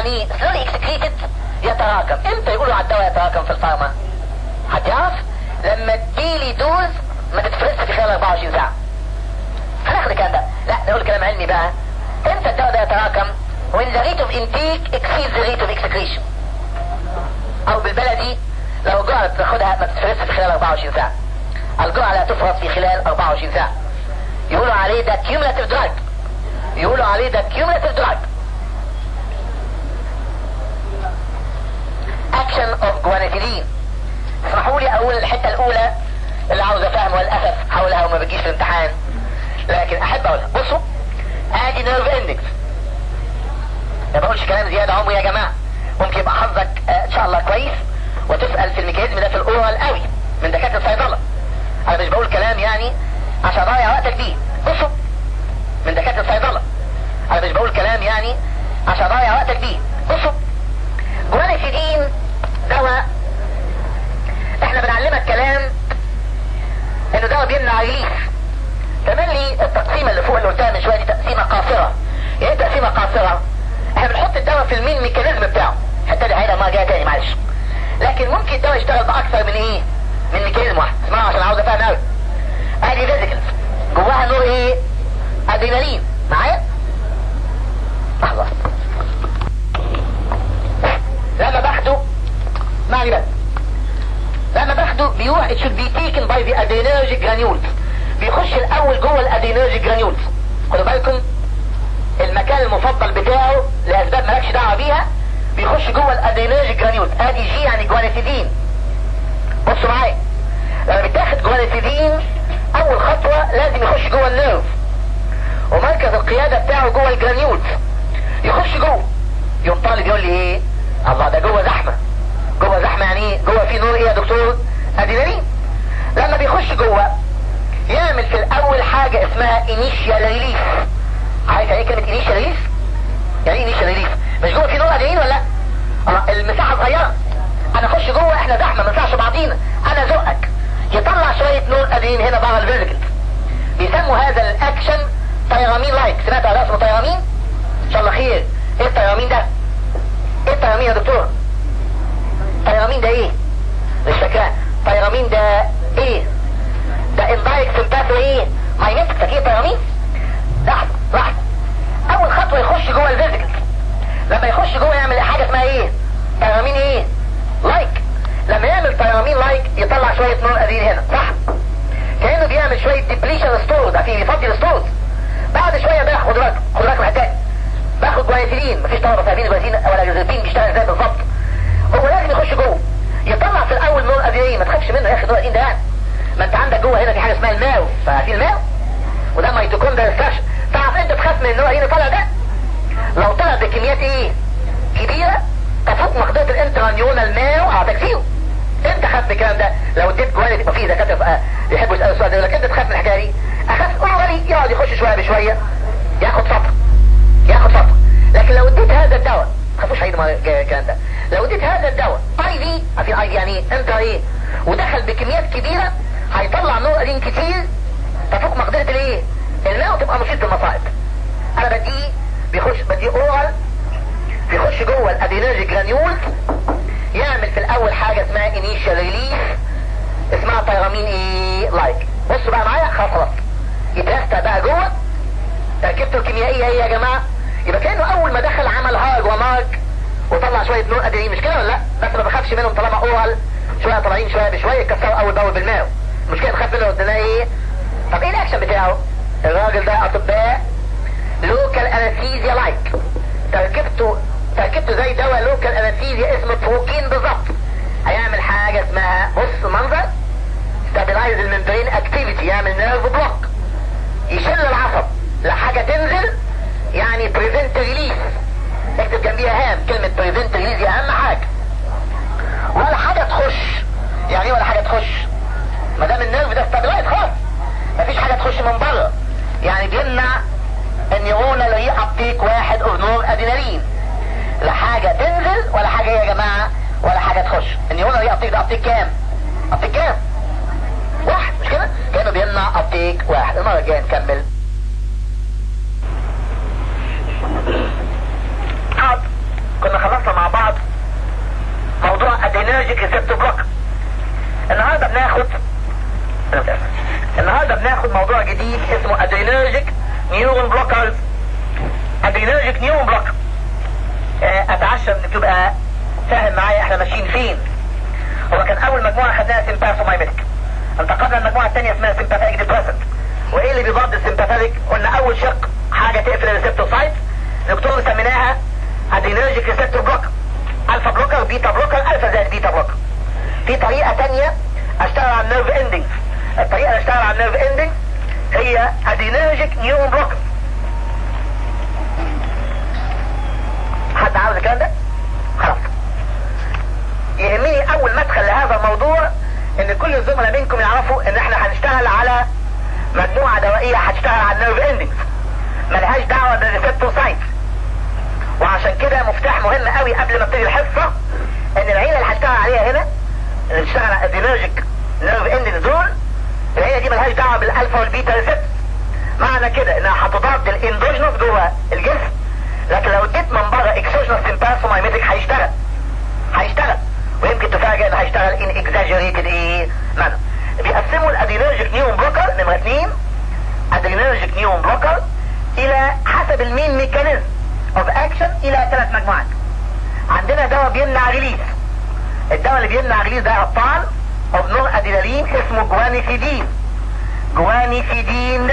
يعني سلولي اكسكريتد يتراكم امتى يقولوا على الدواء يتراكم في الفارما حد يعرف لما تجيلي دوز ما تتفرزش في خلال 24 ساعه هناخد الكلام ده لا نقول كلام علمي بقى امتى الدواء ده يتراكم when the rate of intake exceeds the rate of excretion او بالبلدي لو الجرعه تاخدها ما تتفرزش في خلال 24 ساعه الجرعه لا تفرز في خلال 24 ساعه يقولوا عليه ده cumulative drug يقولوا عليه ده cumulative drug action of guanethylene اسمحوا لي اقول الحته الاولى اللي عاوز افهمها للاسف هقولها وما بتجيش في الامتحان لكن احب اقولها بصوا ادي نيرف اندكس ما بقولش كلام زياده عمري يا جماعه ممكن يبقى حظك آه، ان شاء الله كويس وتسال في الميكانيزم ده في الاورال قوي من دكاتره الصيدله انا مش بقول كلام يعني عشان اضيع وقتك بيه بصوا من دكاتره الصيدله انا مش بقول كلام يعني عشان اضيع وقتك بيه بصوا جوانيسيدين دواء احنا بنعلمك كلام انه دواء بيمنع ريليف تملي التقسيمه اللي فوق اللي قلتها من شويه دي تقسيمه قاصره يعني ايه تقسيمه قاصره احنا بنحط الدواء في المين ميكانيزم بتاعه الحته دي هيدا ما جايه تاني معلش لكن ممكن الدواء يشتغل باكثر من ايه من ميكانيزم واحد اسمعوا عشان عاوز افهم قوي ادي فيزيكلز جواها نور ايه ادرينالين معايا لحظه لما باخده معني بس لما باخده بيروح it should be taken by the adrenergic granules بيخش الاول جوه الادرينرجيك جرانيولز خدوا بالكم المكان المفضل بتاعه لاسباب مالكش دعوه بيها بيخش جوه الادرينرجيك جرانيولز ادي جي يعني جوانيسيدين بصوا معايا لما بيتاخد جوانيسيدين اول خطوه لازم يخش جوه النيرف ومركز القياده بتاعه جوه الجرانيولز يخش جوه يوم طالب يقول لي ايه الله ده جوه زحمه جوه زحمه يعني ايه جوه في نور ايه يا دكتور ادرينالين لما بيخش جوه يعمل في الاول حاجة اسمها initial relief عارف يعني ايه كلمة initial relief يعني ايه initial relief مش جوه في نور ادرينالين ولا لا الله المساحة صغيرة انا اخش جوه احنا زحمة ما نسعش بعضينا انا زقك يطلع شوية نور ادرينالين هنا بره الفيزيكال بيسموا هذا الاكشن طيرامين لايك سمعت على اسمه طيرامين ان شاء الله خير ايه الطيرامين ده ايه الطيرامين يا دكتور طيرامين ده ايه مش فاكراه طيرامين ده ايه ده اندايركت سمباثو ايه ماينتك فاكر طيرامين لحظة لحظة اول خطوة يخش جوه الفيزيكال لما يخش جوه يعمل حاجة اسمها ايه طيرامين ايه لايك لما يعمل طيرامين لايك يطلع شوية نور ادرينالين هنا صح كأنه بيعمل شوية ديبليشن ستورز عارفين يفضي الستورز بعد شوية باخد خد بالك خد بالك محتاج باخد جوانيسيلين مفيش طلبة فاهمين الجوانيسيلين ولا جوزيبين بيشتغل ازاي بالظبط هو لازم يخش جوه يطلع في الاول نور ادرينالين ما تخافش منه يا اخي نور ادرينالين ده يعني ما انت عندك جوه هنا في حاجه اسمها الماو فعارفين الماو وده ميتوكوندريال ريفرش تعرف انت تخاف من النوع اللي طالع ده لو طلع بكميات ايه كبيره تفوق مقدره الانترانيونال ماو هتكفيه انت خاف من الكلام ده لو اديت جوانب يبقى فيه دكاتره آه، يحبوا يسالوا السؤال ده يقول لك انت تخاف من الحكايه دي اخاف اورالي يقعد يخش شويه بشويه ياخد فتره ياخد فتره لكن لو اديت هذا الدواء ما تخافوش عيد الكلام ده لو اديت هذا الدواء اي في عارفين اي في يعني ايه انت ايه ودخل بكميات كبيره هيطلع نور قديم كتير تفوق مقدرة الايه الماء وتبقى مصيبة المصائب انا بديه بيخش بديه اورال بيخش جوه الادينرجي جرانيولز يعمل في الاول حاجة اسمها انيشال ريليف اسمها طيرامين ايه لايك بصوا بقى معايا خلاص خلاص يترستى بقى جوه تركيبته الكيميائية ايه يا جماعة يبقى كأنه اول ما دخل عمل هاج ومارك وطلع شوية نور ادرينالين مش كده ولا لا بس ما بخافش منهم طالما اورال شوية طالعين شوية بشوية يكسروا اول باول بالماء مش كده نخاف منه قلنا ايه طب ايه الاكشن بتاعه الراجل ده اطباء لوكال انستيزيا لايك تركيبته تركيبته زي دواء لوكال انستيزيا اسمه بروكين بالظبط هيعمل حاجه اسمها بص منظر ستابلايز الممبرين اكتيفيتي يعمل نيرف بلوك يشل العصب لا حاجه تنزل يعني بريفنت ريليس اكتب جنبيها هام كلمه بريفنت ريليس دي اهم حاجه ولا حاجه تخش يعني ايه ولا حاجه تخش ما دام النيرف ده ستابلايز خلاص مفيش حاجة تخش من بره يعني بيمنع النيورونال ري ابتيك واحد اوف نور ادينالين لا حاجة تنزل ولا حاجة ايه يا جماعة ولا حاجة تخش النيورونال ري ابتيك ده ابتيك كام ابتيك كام واحد مش كده كانه بيمنع ابتيك واحد المرة الجاية نكمل حاضر كنا جديد اسمه ادرينرجيك نيورون بلوكرز ادرينرجيك نيورون بلوك اتعشى انك تبقى فاهم معايا احنا ماشيين فين هو كان اول مجموعه خدناها سيمباثومايميتك انتقلنا المجموعه الثانيه اسمها سيمباثيك ديبريسنت وايه اللي بيضاد السيمباثيك قلنا اول شق حاجه تقفل الريسبتور سايت دكتور سميناها ادرينرجيك ريسبتور بلوك الفا بلوكر بيتا بلوكر الفا زائد بيتا بلوكر في طريقه ثانيه اشتغل على النيرف اندنج الطريقه اللي اشتغل على النيرف اندنج هي ادرينرجيك نيورون بلوكر حد عاوز الكلام ده خلاص يهمني اول مدخل لهذا الموضوع ان كل الزملاء منكم يعرفوا ان احنا هنشتغل على مجموعة دوائية هتشتغل على النيرف اندنجز ملهاش دعوة بالريسبتور سايت وعشان كده مفتاح مهم قوي قبل ما ابتدي الحصة ان العيلة اللي هشتغل عليها هنا اللي بتشتغل على الادرينرجيك نيرف اندنجز دول العيلة دي ملهاش دعوة بالالفا والبيتا ريسبتور معنى كده انها هتضاد الاندوجينوس جوه الجسم لكن لو اديت من بره اكسوجينوس سيمباثومايميتك هيشتغل هيشتغل ويمكن تفاجئ انه هيشتغل ان اكزاجريتد ايه معنى بيقسموا الادرينرجيك نيون بلوكر نمرة اثنين ادرينرجيك نيون بلوكر الى حسب المين ميكانيزم اوف اكشن الى ثلاث مجموعات عندنا دواء بيمنع ريليز الدواء اللي بيمنع ريليز ده ابطال اوف نور ادرينالين اسمه جوانيفيدين جوانيفيدين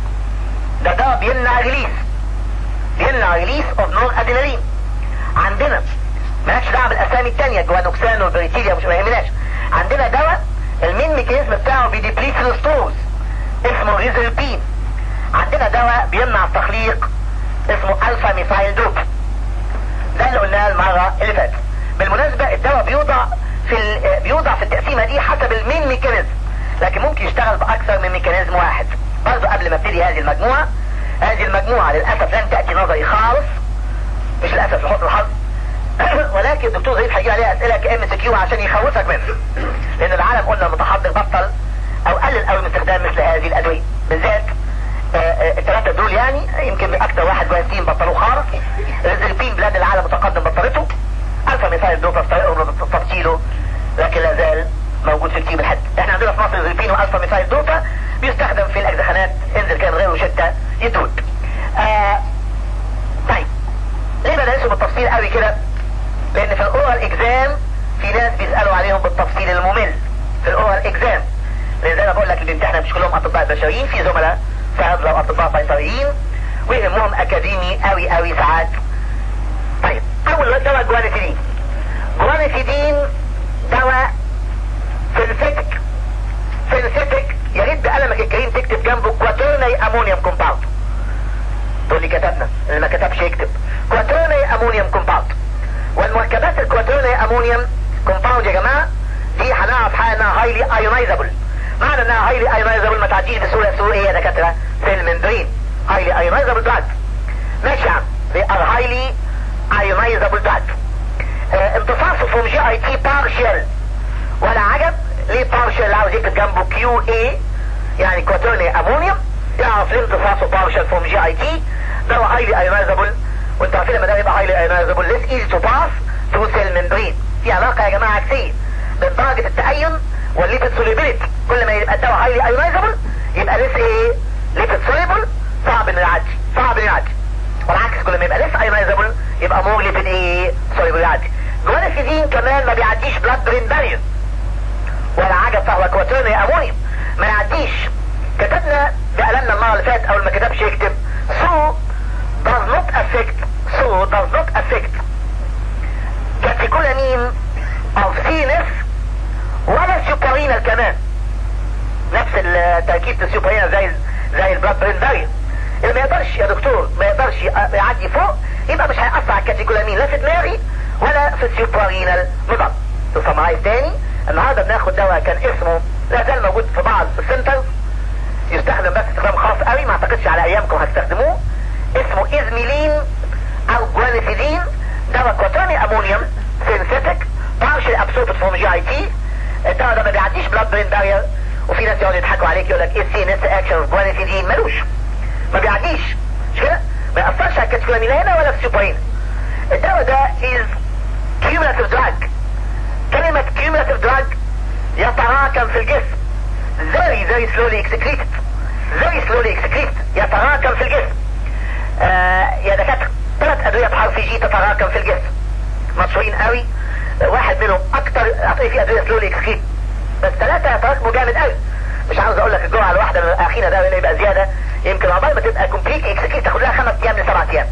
ده دواء بيمنع ريليز بيمنع ريليز اوف نور ادرينالين عندنا مالكش دعوه بالاسامي الثانيه جوانوكسان والبريتيليا مش ما يهمناش عندنا دواء المين ميكانيزم بتاعه بيديبليت الستورز اسمه ريزربين عندنا دواء بيمنع التخليق اسمه الفا ميثايل دوب ده اللي قلناه المره اللي فاتت بالمناسبه الدواء بيوضع في ال... بيوضع في التقسيمه دي حسب المين ميكانيزم لكن ممكن يشتغل باكثر من ميكانيزم واحد برضه قبل ما ابتدي هذه المجموعه هذه المجموعه للاسف لن تاتي نظري خالص مش للاسف لحسن الحظ ولكن الدكتور ضيف هيجي عليها اسئله كام سي كيو عشان يخوفك منه لان العالم قلنا المتحضر بطل او قلل قوي من استخدام مثل هذه الادويه بالذات الثلاثه دول يعني يمكن اكثر واحد جوانتين بطلوه خالص الزلبين بلاد العالم المتقدم بطلته الفا مثال دوبا في طريقهم تفصيله لكن لا زال موجود في كتيب الحد احنا عندنا في مصر الزلبين والفا مثال دوبا بيستخدم في الاجزخانات انزل كان غيره شتى يدود آه طيب ليه بدرسه بالتفصيل قوي كده لان في الاورال اكزام في ناس بيسألوا عليهم بالتفصيل الممل في الاورال اكزام لان زي ما بقول لك اللي بيمتحنا مش كلهم اطباء بشريين في زملاء صيادله واطباء بيطريين ويهمهم اكاديمي قوي قوي ساعات طيب اول دواء جوانيتيدين جوانيتيدين دواء سينثيتك سينثيتك يا ريت بقلمك الكريم تكتب جنبه كواترني امونيوم كومباوند تقول لي كتبنا اللي ما كتبش يكتب كواترني امونيوم كومباوند والمركبات الكواترني امونيوم كومباوند يا جماعه دي هنعرف حاجه انها هايلي ايونايزابل معنى انها هايلي ايونايزابل ما تعديش بسهوله سوء ايه يا دكاتره في الممبرين هايلي ايونايزابل دراج ماشي يا عم they are highly ionizable drug اه امتصاصه from جي اي تي partial ولا عجب ليه partial عاوز يكتب جنبه كيو اي يعني كواترني امونيوم يعرف ليه امتصاصه partial from جي اي تي ده highly ionizable وانت عارفين لما ده يبقى highly ionizable less easy to pass through cell membrane في علاقه يا جماعه عكسيه بين درجه التأين والليبيد سوليبيليتي كل ما يبقى الدواء هايلي ايونايزابل يبقى لسه ايه ليبيد سوليبل صعب انه يعدي صعب انه يعدي والعكس كل ما يبقى لسه ايونايزابل يبقى مور ليبيد ايه سوليبل يعدي جوانسيدين كمان ما بيعديش بلاد برين بارير ولا عجب فهو كواترني امونيوم ما يعديش كتبنا بقلمنا المره اللي فاتت اول ما كتبش يكتب so does not affect so does not affect كاتيكولامين of CNS ولا السوبرينال كمان نفس التركيب السوبرينال زي زي البلاد برين بارير اللي ما يقدرش يا دكتور ما يقدرش يعدي فوق يبقى مش هيأثر على الكاتيكولامين لا في دماغي ولا في السوبرينال نظام تسمعايز تاني النهارده بناخد دواء كان اسمه لا زال موجود في بعض السنترز يستخدم بس استخدام خاص قوي ما اعتقدش على ايامكم هتستخدموه اسمه ازميلين او جوانيفيدين دواء كوتاني امونيوم سينثيتك partially absorbed from GIT الدواء ده ما بيعديش بلاد برين بارير وفي ناس يقعدوا يضحكوا عليك يقول لك ايه السي ان اس اكشن اوف جوانيفيدين ملوش ما بيعديش مش كده ما يأثرش على الكاتيكولامين هنا ولا في السوبرين الدواء ده is cumulative drug كلمة cumulative drug يتراكم في الجسم very very slowly excreted very slowly excrete يتراكم في الجسم آه يا دكاتره ثلاث ادويه بحرف جي تتراكم في الجسم مشهورين قوي واحد منهم اكتر اعطيه فيه ادويه سلولي اكسكريت بس ثلاثه يتراكموا جامد قوي مش عاوز اقول لك الجرعه الواحده من اخينا ده يبقى زياده يمكن عقبال ما تبقى كومبليت اكسكريت تاخد لها خمس ايام لسبع ايام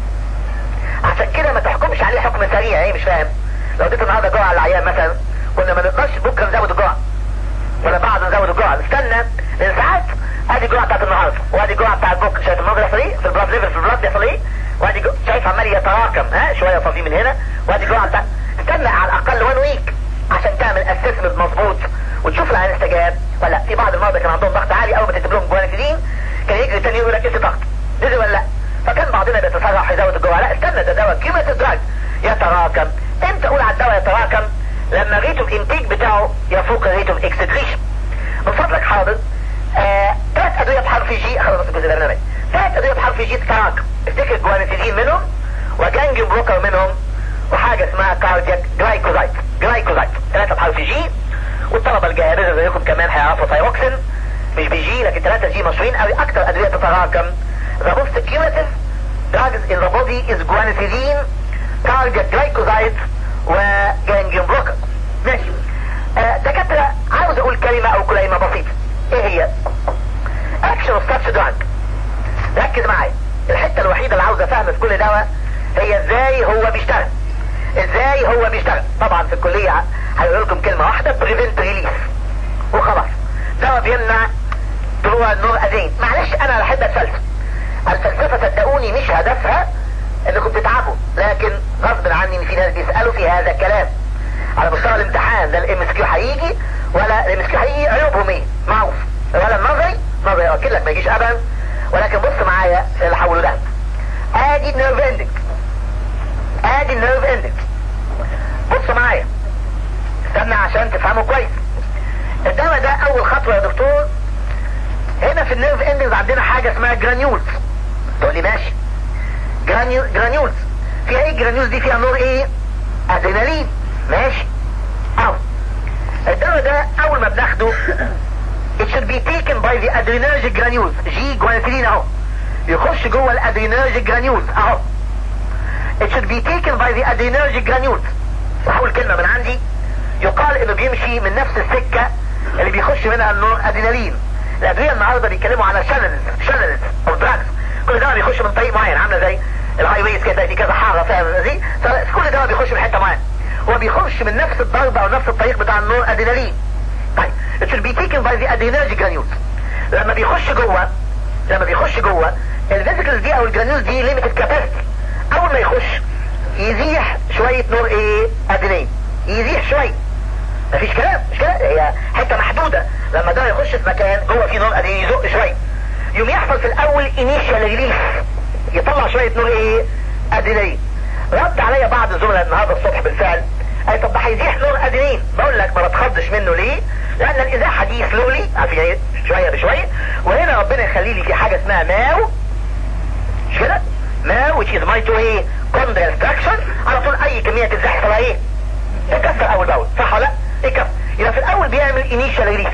عشان كده ما تحكمش عليه حكم سريع ايه مش فاهم لو اديت النهارده جرعه للعيان مثلا كنا ما نقدرش بكره نزود الجرعه ولا بعد نزود الجرعه نستنى لان ساعات ادي الجرعه بتاعت النهارده وادي الجرعه بتاعت بكره شايف الموضوع بيحصل ايه في البلاد ليفل في البلاد بيحصل ايه وادي جو... شايف عمال يتراكم ها شويه فاضي من هنا وادي الجرعه بتاعت استنى على الاقل وان ويك عشان تعمل اسسمنت مظبوط وتشوف العيان استجاب ولا في بعض المرضى كان عندهم ضغط عالي اول ما تكتب لهم جوانتيدين كان يجري تاني يقول لك انت ضغط نزل ولا لا فكان بعضنا بيتسرع يزود الجرعه لا استنى ده دواء قيمه الدراج يتراكم امتى اقول على الدواء يتراكم لما ريت الانتاج بتاعه يفوق ريت الاكستريشن من فضلك حاضر آه، ثلاث ادويه بحرف جي خلاص الجزء البرنامج ثلاث ادويه بحرف جي تتراكم افتكر جوانتيدين منهم وجانج بلوكر منهم وحاجه اسمها كاردياك جلايكوزايت جلايكوزايت ثلاثه بحرف جي والطلبه الجاهزه زيكم كمان هيعرفوا ثايروكسين مش بيجي لكن ثلاثه جي مشهورين قوي اكتر ادويه تتراكم the most cumulative drugs in the body is guanethidine cardiac glycoside وجانجين بلوكر ماشي آه دكاتره عاوز اقول كلمه او كلمه بسيطه ايه هي اكشن اوف ساتش دراج ركز معايا الحته الوحيده اللي عاوز افهم في كل دواء هي ازاي هو بيشتغل ازاي هو بيشتغل طبعا في الكليه هيقول لكم كلمه واحده بريفنت ريليف وخلاص دواء بيمنع طلوع النور ادين معلش انا بحب اتفلسف الفلسفه صدقوني مش هدفها انكم تتعبوا لكن غصب عني ان في ناس بيسالوا في هذا الكلام على مستوى الامتحان لا الام اس كيو هيجي ولا الام اس كيو هيجي عيوبهم ايه معروف ولا النظري نظري اكيد لك ما يجيش ابدا ولكن بص معايا اللي حوله ده ادي النيرف اندكس ادي النيرف اندكس بص معايا استنى عشان تفهموا كويس الدواء ده اول خطوه يا دكتور هنا في النيرف اندكس عندنا حاجه اسمها جرانيولز تقول لي ماشي جرانيو جرانيولز فيها ايه جرانيولز دي فيها نور ايه ادرينالين ماشي اهو الدواء ده اول ما بناخده it should be taken by the adrenergic granules جي جوانتيلين اهو يخش جوه الادرينرجيك granules اهو it should be taken by the adrenergic granules وهقول كلمة من عندي يقال انه بيمشي من نفس السكة اللي بيخش منها النور ادرينالين الادوية النهاردة بيتكلموا على شانلز شانلز او دراجز كل دواء بيخش من طريق معين عاملة زي الهاي ويز كده في كذا حارة فاهم دي كل دواء بيخش من حتة معينة هو بيخش من نفس الضربة او نفس الطريق بتاع النور ادرينالين طيب it should be taken by the adrenergic granules لما بيخش جوه لما بيخش جوه الفيزيكلز دي او الجرانيولز دي ليميتد كاباسيتي اول ما يخش يزيح شوية نور ايه ادرينالين يزيح شوية مفيش كلام مش كده هي حتة محدودة لما ده يخش في مكان جوه فيه نور ادرينالين يزق شوية يوم يحصل في الاول انيشال ريليف يطلع شوية نور ايه ادرينالين رد عليا بعض الزملاء النهارده الصبح بالفعل اي طب ده هيزيح نور ادرينالين بقول لك ما بتخضش منه ليه لان الازاحه دي سلولي عارفين ايه شويه بشويه وهنا ربنا يخلي لي في حاجه اسمها ماو مش كده ماو which is my to ايه chondral structure على طول اي كميه تزاح يحصلها ايه تكسر اول باول صح ولا لا يكسر يبقى في الاول بيعمل انيشال ريليس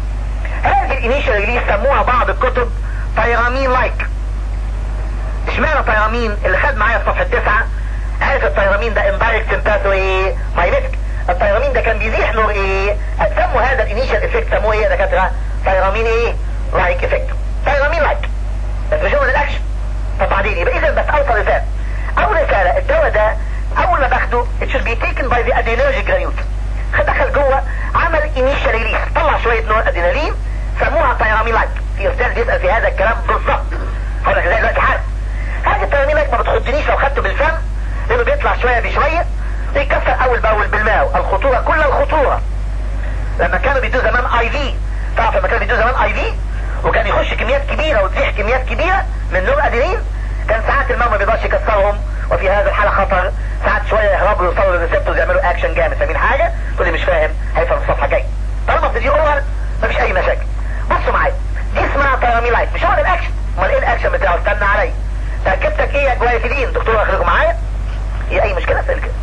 هذه الانيشال ريليس سموها بعض الكتب تيرامين لايك اشمعنى تيرامين اللي خد معايا في صفحه تسعة عارف التيرامين ده اندايركت سمباثو ايه مايمتك التيرامين ده كان بيزيح نور ايه سموا هذا الانيشال افكت سموه ايه يا دكاتره تيرامين ايه لايك افكت تيرامين لايك بس مش هو الاكشن طب بعدين يبقى اذا بس اوصل رساله اول رساله الدواء ده اول ما باخده it should be taken by the adrenergic granules دخل جوه عمل انيشال ريليس طلع شويه نور ادرينالين سموها تيرامين لايك في استاذ بيسال في هذا الكلام بالظبط هقول لك ازاي دلوقتي حاجه هذه التيرامين لايك ما بتخضنيش لو خدته بالفم لانه بيطلع شويه بشويه يتكسر اول باول بالماء الخطوره كل الخطوره لما كانوا بيدوا زمان اي في تعرف لما كانوا بيدوا زمان اي في وكان يخش كميات كبيره وتزيح كميات كبيره من نور ادرينالين كان ساعات الماء ما بيقدرش يكسرهم وفي هذه الحاله خطر ساعات شويه يهربوا يوصلوا للريسبتورز يعملوا اكشن جامد فاهمين حاجه تقول لي مش فاهم هيفهم الصفحه الجايه طالما في دي اورال مفيش اي مشاكل بصوا معايا دي اسمها تيرامي لايت مش هو ده الاكشن امال ايه الاكشن بتاعه استنى عليا تركبتك ايه يا جوايفيدين دكتور اخرجوا معايا هي اي مشكله في كده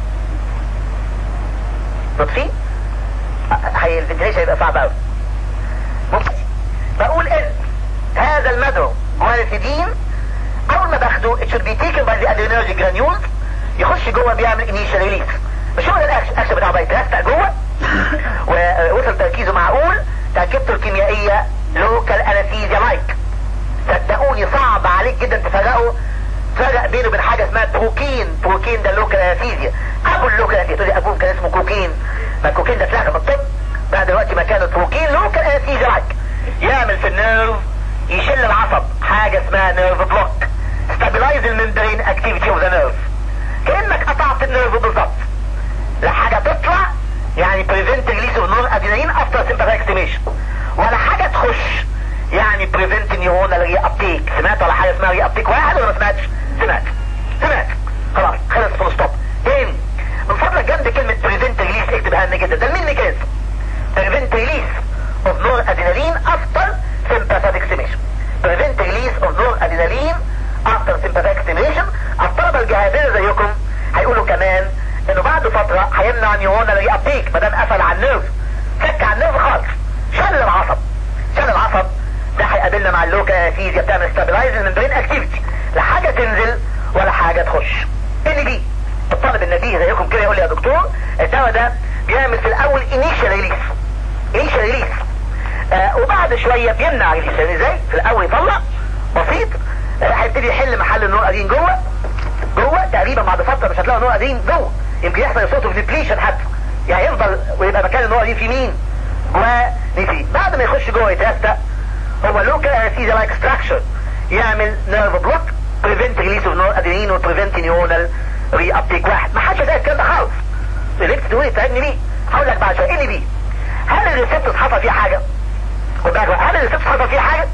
نطفي هي الفنتيليشن هيبقى صعب قوي ممكن بقول ان هذا المدعو جوانسيدين اول ما باخده it should be taken by the adrenergic granules يخش جوه بيعمل initial release مش هو ده الاكشن الاكشن بتاعه بقى يترستق جوه ووصل تركيزه معقول تركيبته الكيميائية لوكال انستيزيا لايك صدقوني صعب عليك جدا تفرقوا فرق بينه وبين حاجة اسمها بروكين بروكين ده لوكال انستيزيا ابو اللوكال انستيزيا تقول لي ابوه كان اسمه كوكين ما الكوكين ده اتلغى من الطب بقى دلوقتي مكانه بروكين لوكال انستيزيا لايك يعمل في النيرف يشل العصب حاجة اسمها نيرف بلوك stabilize الممبرين اكتيفيتي اوف ذا نيرف كأنك قطعت النيرف بالظبط لا حاجة تطلع يعني prevent release of non-adrenaline after sympathetic stimulation ولا حاجة تخش يعني prevent neuronal reuptake سمعت ولا حاجة اسمها reuptake واحد ولا ما سمعتش سمعت سمعت خلاص خلص فول ستوب تاني من فضلك جنب كلمة prevent release اكتبها لنا جدا ده المين ميكانيزم prevent release of non-adrenaline after sympathetic stimulation prevent release of non-adrenaline after sympathetic stimulation الطلبة الجهابرة زيكم هيقولوا كمان انه بعد فترة هيمنع نيورونال ري ابتيك ما دام قفل على النيرف فك على النيرف خالص شل العصب شل العصب ده هيقابلنا مع اللوكا فيزيا بتعمل ستابلايز الممبرين اكتيفيتي لا حاجة تنزل ولا حاجة تخش اللي دي الطالب النبيه زيكم كده يقول لي يا دكتور الدواء ده بيعمل في الاول انيشال ريليس انيشال ريليس آه وبعد شوية بيمنع ريليس يعني ازاي في الاول يطلع بسيط آه هيبتدي يحل محل النور قديم جوه جوه تقريبا بعد فترة مش هتلاقوا نور قديم جوه يمكن يحصل صوته في ديبليشن حتى يعني يفضل ويبقى مكان النور قديم في مين جواه نسي بعد ما يخش جوه يترستق هو لوكال انستيزيا لايك ستراكشر يعمل نيرف بلوك بريفنت ريليس اوف نور ادرينين وبريفنت نيورونال ري ابتيك واحد ما حدش ده الكلام ده خالص اللي انت تقولي تساعدني بيه هقول لك بعد شويه ايه اللي بيه هل الريسبتورز حصل فيها حاجه خد بالك هل الريسبتورز حصل فيها حاجه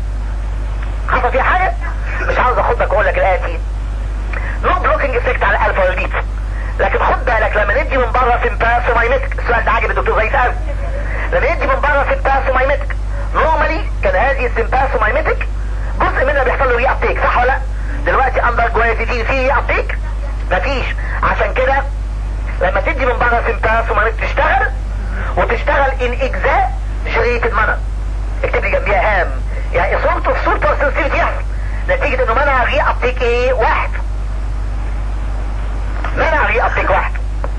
حصل فيها حاجه مش عاوز اخدك واقول لك الاتي نو بلوكينج افكت على الالفا والبيتا لكن خد بالك لما ندي من بره سيمباسومايمتك السؤال ده عاجب الدكتور زي سأل لما ندي من بره سيمباسومايمتك نورمالي كان هذه السيمباسومايمتك جزء منها بيحصل له ري ابتيك صح ولا لا دلوقتي اندر جوانتيدين فيه ري ابتيك مفيش عشان كده لما تدي من بره سيمباسومايمتك تشتغل وتشتغل ان اجزاء جريتد مانر اكتب لي جنبيها هام يعني صورته في صورته سنسيتيفيتي يحصل نتيجة انه منع ري ابتيك ايه واحد منع ري ابتيك واحد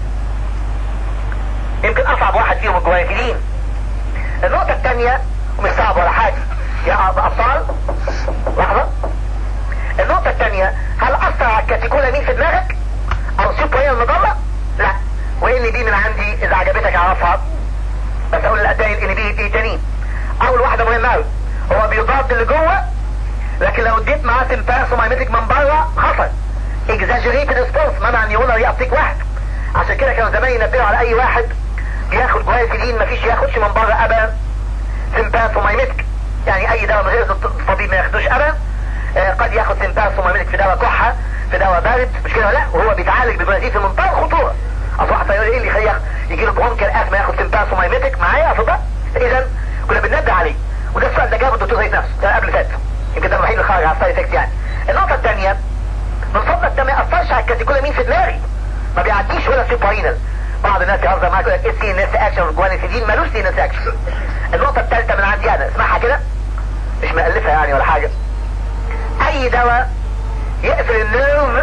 يمكن اصعب واحد فيهم الجوانتيدين النقطة الثانية ومش صعب ولا حاجة يا ابطال لحظة النقطة الثانية هل اثر على الكاتيكولا في دماغك او سوبرين المضلة لا وان دي من عندي اذا عجبتك اعرفها بس اقول الاتاني ان دي ايه تاني اول واحدة مهمة قوي هو بيضاد اللي جوه لكن لو اديت معاه سيمباسومايمتك من بره حصل اكزاجريتد ريسبونس منع نيورونال يعطيك واحد عشان كده كانوا زمان ينبهوا على اي واحد بياخد جوانسيدين مفيش ياخدش من بره ابدا سيمباسومايمتك يعني اي دواء من غير الطبيب ما ياخدوش ابدا آه قد ياخد سيمباسومايمتك في دواء كحة في دواء بارد مش كده لا وهو بيتعالج بجوانسيد في منتهى الخطورة اصل واحد يقول ايه اللي يخيخ يجي له برونكال اسما ياخد سيمباسومايمتك معايا اصل ده اذا كنا بننبه عليه وده السؤال ده جابه الدكتور زيد نفسه كان قبل فات يمكن ده الوحيد اللي خرج على السايد افكت يعني النقطة الثانية من فضلك ده ما يأثرش على الكاتيكولا مين في دماغي ما بيعديش ولا سوبرينال بعض الناس يهزر معاك يقول لك ايه سي ناس اكشن والجوانسيدين مالوش سي ناس اكشن النقطة الثالثة من عندي انا اسمعها كده مش مألفها يعني ولا حاجة اي دواء يقفل النيرف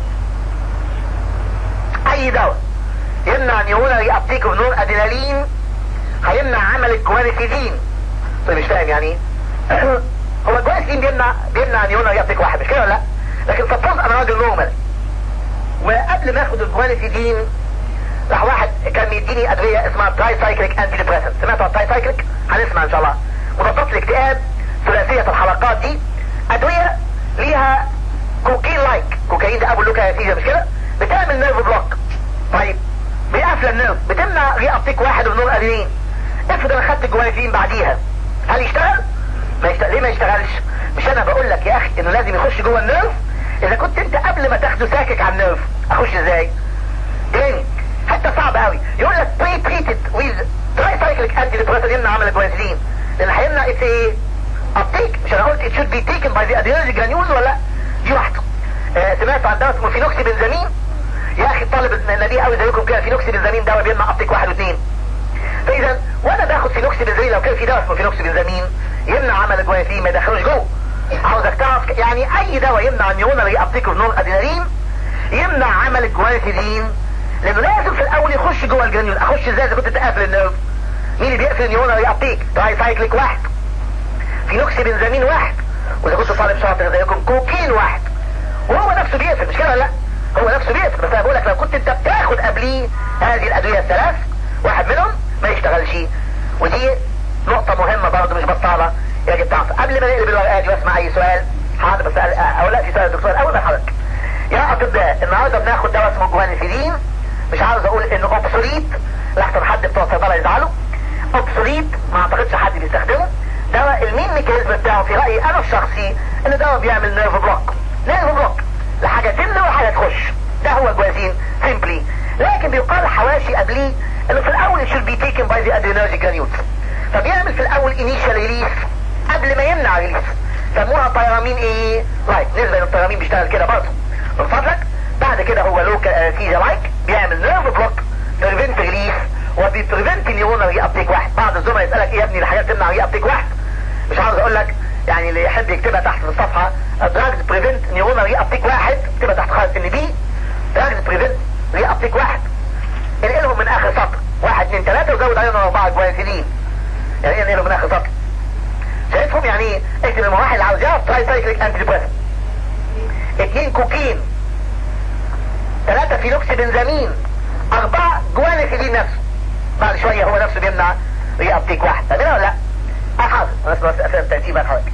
اي دواء يمنع نيورونال ابتيك اوف نور ادرينالين هيمنع عمل الجوانسيدين طيب مش فاهم يعني هو الجوانسيدين بيمنع بيمنع نيورونال ابتيك واحد مش كده ولا لا لكن سبوز انا راجل نورمال وقبل ما اخد الجوانسيدين راح واحد كان بيديني ادويه اسمها تراي سايكليك انتي ديبريسنت سمعتوا عن تراي سايكليك هنسمع ان شاء الله مضادات الاكتئاب ثلاثيه الحلقات دي ادويه ليها كوكين لايك كوكايين ده ابو لوكا مش كده بتعمل نيرف بلوك طيب بيقفل النيرف بتمنع ري ابتيك واحد من نور ادرينين افرض انا خدت الجوانسيدين بعديها هل يشتغل؟ ما يشتغل ليه ما يشتغلش؟ مش انا بقول لك يا اخي انه لازم يخش جوه النيرف اذا كنت انت قبل ما تاخده ساكك على النيرف اخش ازاي؟ تاني حتى صعب قوي يقول لك بري تريتد ويز تراي سايكليك انتي ديبريسنت يمنع عمل الجوانسيدين لان هيمنع اتس ايه؟ ابتيك مش انا قلت ات شود بي تيكن باي ذا ادرينال جرانيولز ولا دي واحده آه سمعت عن دواء اسمه فينوكسي بنزامين يا اخي الطالب النبي قوي زيكم كده فينوكسي بنزامين دواء بيمنع ابتيك واحد واثنين فاذا وانا باخد فينوكسي بنزامين لو كان في دواء اسمه فينوكسي بنزامين يمنع عمل الجوانسيدين ما يدخلوش جوه عاوزك تعرف يعني اي دواء يمنع النيورونال يابتيك اوف نور ادينالين يمنع عمل الجوانتيدين لانه لازم في الاول يخش جوه الجرانيول اخش ازاي اذا كنت تقفل النيرف مين اللي بيقفل النيورونال يابتيك تراي سايكليك واحد فينوكسي بنزامين واحد واذا كنت طالب شاطر زيكم كوكين واحد وهو نفسه بيقفل مش كده لا هو نفسه بيقفل بس انا بقول لك لو كنت انت بتاخد قبليه هذه الادويه الثلاث واحد منهم ما يشتغلش ودي نقطة مهمة برضه مش بطالة يجب تعرف قبل ما نقلب الورقات دي واسمع اي سؤال حاضر بس او لا في سؤال الدكتور الاول ما حضرتك يا اطباء النهارده بناخد دواء اسمه جوانفيدين مش عاوز اقول انه اوبسوليت لحسن حد بتوع الصيدله يزعلوا اوبسوليت ما اعتقدش حد بيستخدمه دواء المين ميكانيزم بتاعه في رايي انا الشخصي ان دواء بيعمل نيرف بلوك نيرف بلوك لحاجه تمنع وحاجه تخش ده هو الجوازين سيمبلي لكن بيقال حواشي قبليه انه في الاول it should be taken by the adrenergic granules فبيعمل في الاول initial release قبل ما يمنع ريليس سموها طيرامين ايه لايك نسبة للطيرامين بيشتغل كده برضه من فضلك بعد كده هو لوكال انستيزيا لايك بيعمل نيرف بلوك بريفنت ريليس وبيبريفنت نيورونال ري ابتيك واحد بعض الزملاء يسالك ايه يا ابني الحاجات تمنع ري ابتيك واحد مش عاوز اقول لك يعني اللي يحب يكتبها تحت في الصفحه دراجز بريفنت نيورونال ري ابتيك واحد اكتبها تحت خالص ان بي دراجز بريفنت ري ابتيك واحد انقلهم من اخر سطر واحد اثنين ثلاثه وزود عليهم اربعه جوانسيلين يعني ايه انقلهم من اخر سطر شايفهم يعني ايه اكتب المواحد اللي عاوز يعرف تراي سايكليك انتي ديبريسنت اثنين كوكين ثلاثة فينوكسي بنزامين اربعة جوانسيلين نفسه بعد شوية هو نفسه بيمنع ري ابتيك واحد فاهمين ولا لا؟ اه حاضر انا بس افهم ترتيب حضرتك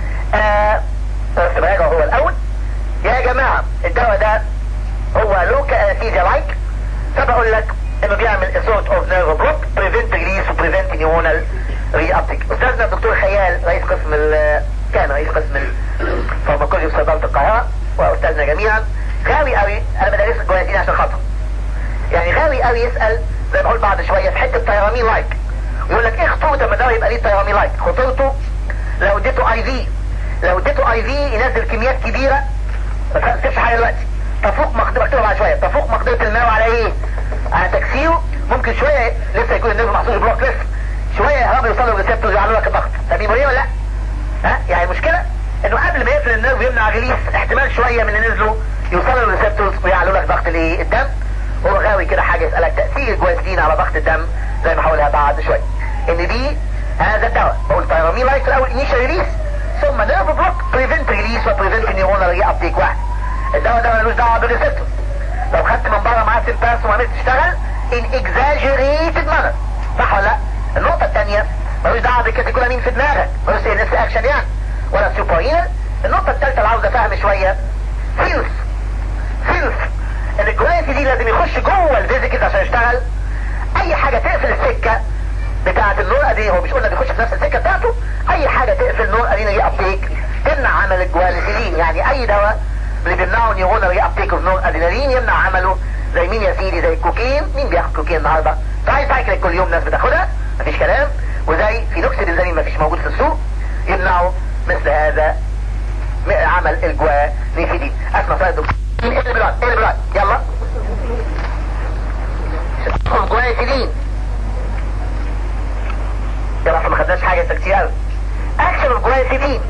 آه بس براجع هو الاول يا جماعة الدواء ده هو لوكا انستيزيا لايك فبقول لك انه بيعمل sort of nerve block prevent release و prevent neuronal reuptake استاذنا الدكتور خيال رئيس قسم ال كان رئيس قسم الفارماكولوجي في صيدلة القاهرة واستاذنا جميعا غاوي قوي انا بدرس الجوانتين عشان خاطر يعني غاوي قوي يسأل زي ما بقول بعد شوية في حتة تيرامين لايك يقول لك ايه خطورة لما ده يبقى ليه تيرامين لايك خطورته لو اديته اي في لو اديته اي في ينزل كميات كبيرة بس ما تسيبش حاجة دلوقتي تفوق مقدرة اكتبها بعد شوية تفوق مقدرة الماء على ايه على تكسيره ممكن شوية لسه يكون النيرف محصول بلوك لسه شوية يهرب يوصلوا للريسبتورز يعلوا لك الضغط فاهمين ايه ولا لا ها يعني المشكلة انه قبل ما يقفل النيرف يمنع ريليس احتمال شوية من اللي نزلوا يوصلوا للريسبتورز ويعلوا لك ضغط الايه الدم هو غاوي كده حاجة يسألك تأثير الجوازين على ضغط الدم زي ما هقولها بعد شوية ان دي هذا الدواء بقول تيرامين لايك في الاول انيشال ريليس ثم نيرف بلوك بريفنت ريليس وبريفنت نيورونال ري ابتيك واحد الدواء ده ملوش دعوه بالريسبتور لو خدت من بره معاه سيمباس وما عرفتش تشتغل ان اكزاجريتد مانر صح ولا لا؟ النقطه الثانيه ملوش دعوه بالكاتيكولامين في دماغك ملوش ان اس اكشن يعني ولا سوبرينال النقطه الثالثه اللي عاوز افهم شويه فيلس فيلس ان الجوانتي دي لازم يخش جوه الفيزيكس عشان يشتغل اي حاجه تقفل السكه بتاعه النور ادي هو مش قلنا بيخش في نفس السكه بتاعته اي حاجه تقفل النور ادينا دي ابتيك تمنع عمل الجوانتيلين يعني اي دواء اللي بيمنعوا نيورونال ري ابتيك اوف نور ادينالين يمنع عمله زي مين يا سيدي زي الكوكين مين بياخد كوكين النهارده تراي سايكليك كل يوم ناس بتاخدها مفيش كلام وزي فينوكسيديزامين مفيش موجود في السوق يمنعوا مثل هذا عمل الجوانيفيدين اسمع سؤال الدكتور ايه البلاد ايه البلاد يلا جوانيفيدين يلا ما خدناش حاجه كتير قوي اكشن الجوانيفيدين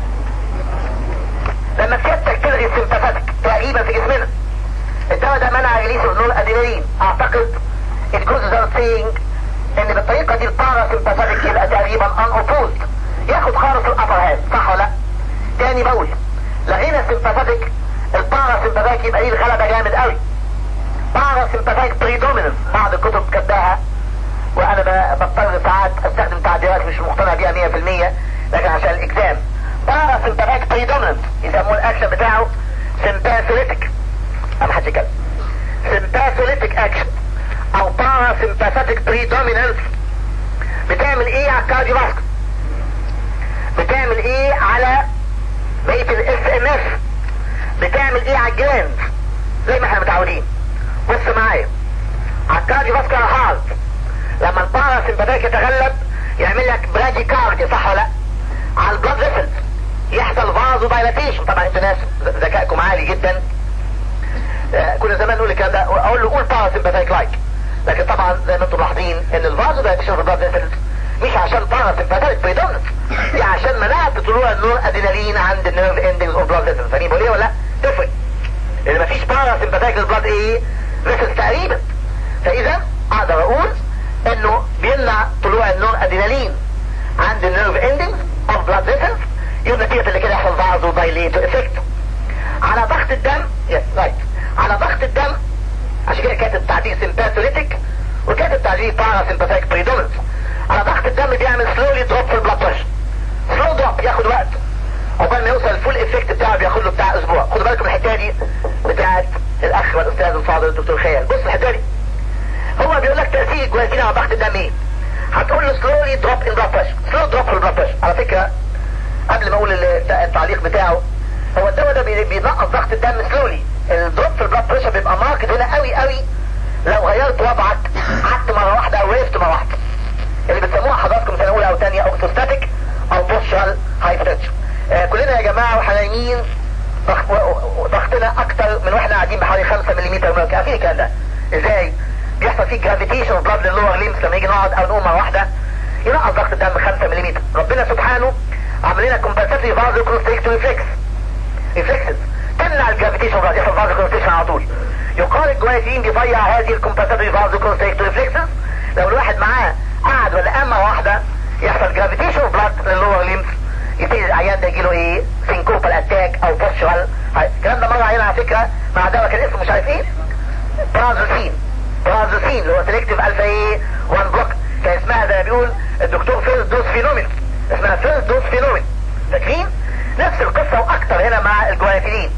لما سيادتك تلغي السمباثاتيك تقريبا في جسمنا الدواء ده منع ريليس النور ادرينالين اعتقد it goes without saying ان بالطريقه دي البارا سمباثاتيك يبقى تقريبا ان اوبوزد ياخد خالص الابر هاند صح ولا لا؟ تاني بقول لغينا السمباثاتيك البارا سمباثاتيك يبقى ليه الغلبه جامد قوي بارا سمباثاتيك بريدوميننس بعض الكتب كتبها وانا بضطر ساعات استخدم تعديلات مش مقتنع بيها 100% لكن عشان الاكزام بارا سمباثيك بريدوميننت يسموه الاكشن بتاعه سمباثوليتيك انا حد كده سمباثوليتيك اكشن او بارا سمباثيك بريدوميننت بتعمل ايه على الكارديوفاسكولار بتعمل ايه على بقيه الاس ام اف بتعمل ايه على الجلاند زي ما احنا متعودين بص معايا على الكارديوفاسكولار هارت لما البارا سمباثيك يتغلب يعمل لك برادي كاردي صح ولا لا على البلاد فيسلز يحصل فازو دايلاتيشن طبعا انتوا ناس ذكائكم عالي جدا آه كنا زمان نقول الكلام ده اقول له قول بارا سمباثيك لايك لكن طبعا زي ما انتم ملاحظين ان الفازو دايلاتيشن في البلاد فيسلز مش عشان بارا سمباثيك بريدومنت دي عشان منعت طلوع النور ادينالين عند النيرف اندنجز اوف بلاد فيسلز فاهمين بقول ايه ولا تفرق لان مفيش بارا سمباتيك للبلاد ايه فيسلز تقريبا فاذا اقدر اقول انه بيمنع طلوع النور ادينالين عند النيرف اندنجز اوف بلاد فيسلز يوم نتيجة اللي كده يحصل فازو دايليت افكت على ضغط الدم يس رايت على ضغط الدم عشان كده كاتب تعديل سمباثوليتيك وكاتب تعديل بارا سمباثيك بريدومنت على ضغط الدم بيعمل سلولي دروب في البلاد بريشر سلو دروب ياخد وقت عقبال ما يوصل الفول افكت بتاعه بياخد له بتاع اسبوع خدوا بالكم الحكايه دي بتاعت الاخ والاستاذ الفاضل الدكتور خيال بص الحكايه دي هو بيقول لك تاثير الجوازين على ضغط الدم ايه هتقول له سلولي دروب ان بلاد بريشر سلو دروب في البلاد بريشر على فكره قبل ما اقول التعليق بتاعه هو الدواء ده بينقص ضغط الدم سلولي الدروب في البلاد بريشر بيبقى ماركت هنا قوي قوي لو غيرت وضعك قعدت مره واحده او وقفت مره واحده اللي بتسموها حضراتكم سنه اولى او ثانيه اوكتوستاتيك او بوشال هايبرتشن آه كلنا يا جماعه واحنا نايمين ضغطنا اكتر من واحنا قاعدين بحوالي 5 ملم مركز عارفين الكلام ده ازاي بيحصل فيه جرافيتيشن بلاد للور ليمس لما يجي نقعد او نقوم مره واحده ينقص ضغط الدم 5 ملم ربنا سبحانه عامل لنا كومبنساتري فازو كونستريكتور ريفلكس ريفلكسز تمنع الجرافيتيشن بلاد يحصل فازو كونستريكشن على طول يقال الجواسين بيضيع هذه الكومبنساتري فازو كونستريكتور ريفلكسز لو الواحد معاه قعد ولا قام مره واحده يحصل جرافيتيشن بلاد للور ليمس يبتدي العيان ده يجيله ايه سينكوبال اتاك او بوستشرال الكلام ده مره علينا على فكره مع دواء كان اسمه مش عارف ايه برازوسين برازوسين اللي هو سيلكتيف الفا ايه 1 بلوك كان اسمها زي ما بيقول الدكتور فيرست دوز فينومين اسمها فيرست دوز فينومين فاكرين نفس القصه واكتر هنا مع الجوانفيلين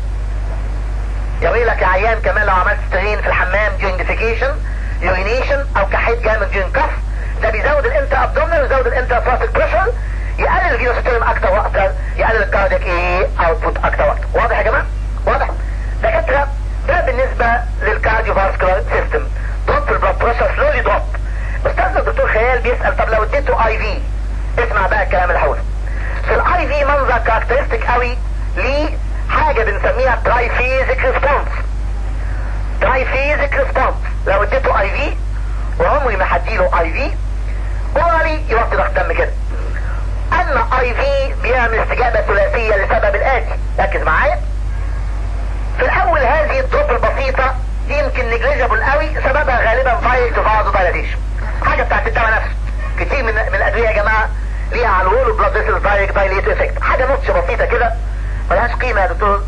يا ويلك يا عيان كمان لو عملت سترين في الحمام during defecation urination او كحيت جامد during كف ده بيزود الانتر ابدومينال ويزود الانتر بلاسيك بريشر يقلل الفيروستيرم اكتر واكتر يقلل الكاردياك ايه اوتبوت اكتر واكتر واضح يا جماعه واضح دكاتره ده بالنسبه للكارديو فاسكولار سيستم دروب في البلاد بريشر سلولي دروب استاذنا الدكتور خيال بيسال طب لو اديته اي في اسمع بقى الكلام اللي هقوله في الاي في منظر كاركترستيك قوي ليه حاجه بنسميها تراي فيزيك ريسبونس تراي فيزيك ريسبونس لو اديته اي في وعمري ما هديله اي في اورالي يوطي ضغط دم كده اما اي في بيعمل استجابة ثلاثية لسبب الاتي ركز معايا في الاول هذه الدروب البسيطة يمكن نجليجابل قوي سببها غالبا فايل فازو دايلاتيشن حاجة بتاعت الدواء نفسه كتير من, من الادوية يا جماعة ليها على الوول بلاد فيسل دايركت دايليت افكت حاجة نوتش بسيطة كده ملهاش قيمة يا دكتور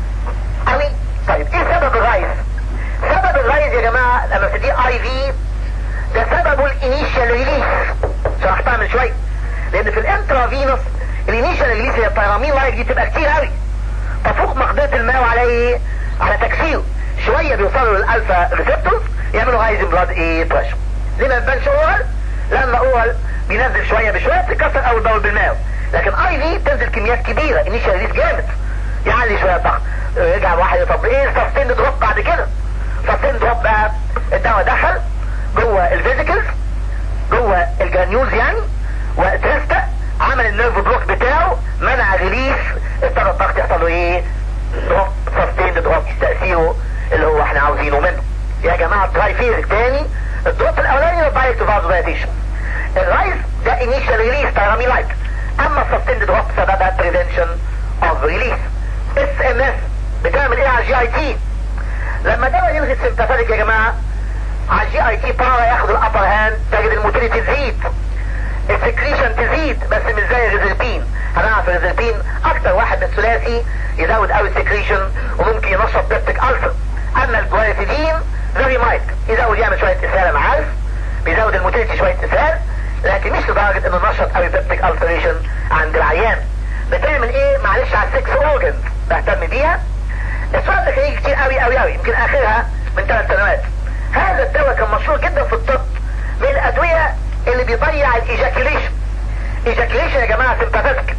قوي طيب ايه سبب الرايز سبب الرايز يا جماعة لما تدي اي في ده سببه الانيشال ريليس شرحتها من شوية لان في الانترافينوس الانيشال ريليس هي البيرامين لايك دي تبقى كتير قوي تفوق مقدرة الماء على ايه على تكسيره شوية بيوصلوا للالفا ريسبتورز يعملوا هايزن بلاد ايه بريشر ليه ما بيبانش اورال لما اورال بينزل شوية بشوية بتتكسر اول باول بالماء لكن اي في بتنزل كميات كبيرة انيشال ريليس جامد يعلي شوية ضغط يرجع واحد طب ايه سستين دروب بعد كده سستين دروب بقى الدواء دخل جوه الفيزيكلز جوه الجرانيولز يعني وتريستا عمل النيرف بلوك بتاعه منع ريليس ابتدى الضغط يحصل له ايه دروب سستين دروب تأثيره اللي هو احنا عاوزينه منه يا جماعة تراي فيزك تاني الدروب الاولاني هو دايركت فازو دايتيشن الرايز ده انيشال ريليس تيرامي لايك اما السستين دروب سببها بريفنشن اوف ريليس اس ام اس بتعمل ايه على الجي اي تي لما دواء يلغي السمباثيك يا جماعه على الجي اي تي بارا ياخد الابر هاند تجد الموتيليتي تزيد السكريشن تزيد بس مش زي الريزلبين هنعرف الريزلبين اكتر واحد من الثلاثي يزود قوي السكريشن وممكن ينشط بيبتيك الفر اما الجوافيدين فيري مايك يزود يعمل شويه اسهال انا عارف بيزود الموتيليتي شويه اسهال لكن مش لدرجه انه نشط قوي بيبتيك الفريشن عند العيان بتعمل ايه معلش على السكس اورجنز بهتم بيها السؤال ده كان يجي كتير قوي قوي قوي يمكن اخرها من ثلاث سنوات هذا الدواء كان مشهور جدا في الطب من الادوية اللي بيضيع الايجاكيوليشن ايجاكيوليشن يا جماعة سمباثيك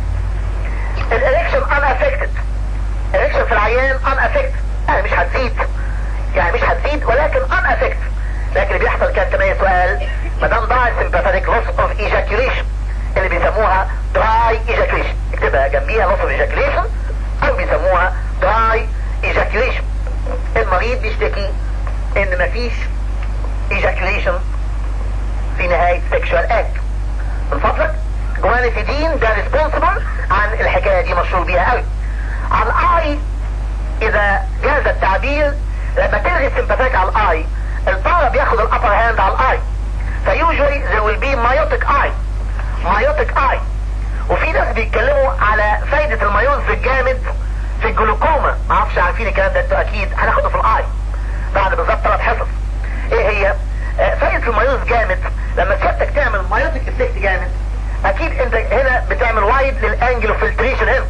الاريكشن ان افكتد الاريكشن في العيان ان افكتد يعني مش هتزيد يعني مش هتزيد ولكن ان افكتد لكن اللي بيحصل كان كمان سؤال ما دام ضاع السمباثيك لوس اوف ايجاكيوليشن اللي بيسموها دراي ايجاكيوليشن اكتبها جنبيها لوس اوف ايجاكيوليشن او بيسموها دراي ايجاكيوليشن المريض بيشتكي ان مفيش ايجاكيوليشن في نهاية سيكشوال اكت من فضلك جوانيتيدين ده ريسبونسبل عن الحكاية دي مشهور بيها قوي على الاي اذا جاز التعبير لما تلغي السمباثيك على الاي البارا بياخد الابر هاند على الاي فيوجوالي there will be myotic eye myotic eye وفي ناس بيتكلموا على فايدة المايوز الجامد في الجلوكوما ما اعرفش عارفين الكلام ده انتوا اكيد هناخده في الاي بعد بالظبط ثلاث حصص ايه هي آه فايدة المايوز جامد لما سيادتك تعمل مايوتيك افكت جامد اكيد انت هنا بتعمل وايد للانجل فلتريشن هنا